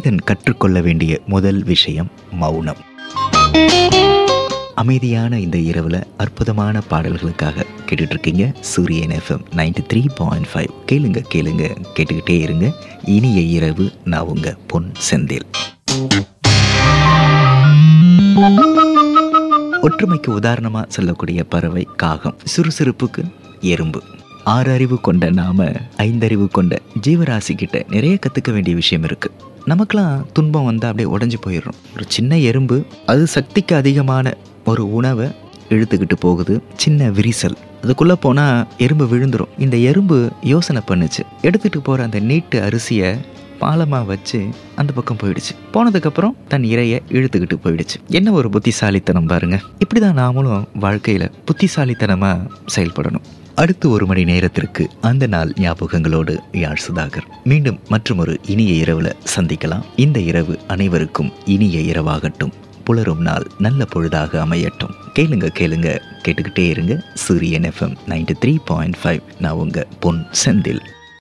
மனிதன் கற்றுக்கொள்ள வேண்டிய முதல் விஷயம் மௌனம் அமைதியான இந்த இரவில் அற்புதமான பாடல்களுக்காக கேட்டுட்டு இருக்கீங்க Suriyan FM ninety three point five கேளுங்க கேளுங்க கேட்டுக்கிட்டே இருங்க இனிய இரவு நான் உங்க பொன் செந்தில் ஒற்றுமைக்கு உதாரணமாக சொல்லக்கூடிய பறவை காகம் சுறுசுறுப்புக்கு எறும்பு ஆறு அறிவு கொண்ட நாம ஐந்தறிவு கொண்ட ஜீவராசி கிட்ட நிறைய கற்றுக்க வேண்டிய விஷயம் இருக்கு நமக்கெல்லாம் துன்பம் வந்தால் அப்படியே உடஞ்சி போயிடுறோம் ஒரு சின்ன எறும்பு அது சக்திக்கு அதிகமான ஒரு உணவை இழுத்துக்கிட்டு போகுது சின்ன விரிசல் அதுக்குள்ளே போனால் எறும்பு விழுந்துடும் இந்த எறும்பு யோசனை பண்ணுச்சு எடுத்துகிட்டு போகிற அந்த நீட்டு அரிசியை பாலமாக வச்சு அந்த பக்கம் போயிடுச்சு போனதுக்கப்புறம் தன் இறையை இழுத்துக்கிட்டு போயிடுச்சு என்ன ஒரு புத்திசாலித்தனம் பாருங்க இப்படி தான் நாமளும் வாழ்க்கையில் புத்திசாலித்தனமாக செயல்படணும் அடுத்து ஒரு மணி நேரத்திற்கு அந்த நாள் ஞாபகங்களோடு யாழ் சுதாகர் மீண்டும் மற்றும் ஒரு இனிய இரவில் சந்திக்கலாம் இந்த இரவு அனைவருக்கும் இனிய இரவாகட்டும் புலரும் நாள் நல்ல பொழுதாக அமையட்டும் கேளுங்க கேளுங்க கேட்டுக்கிட்டே இருங்க Suriyan FM ninety three point five நான் உங்க பொன் செந்தில்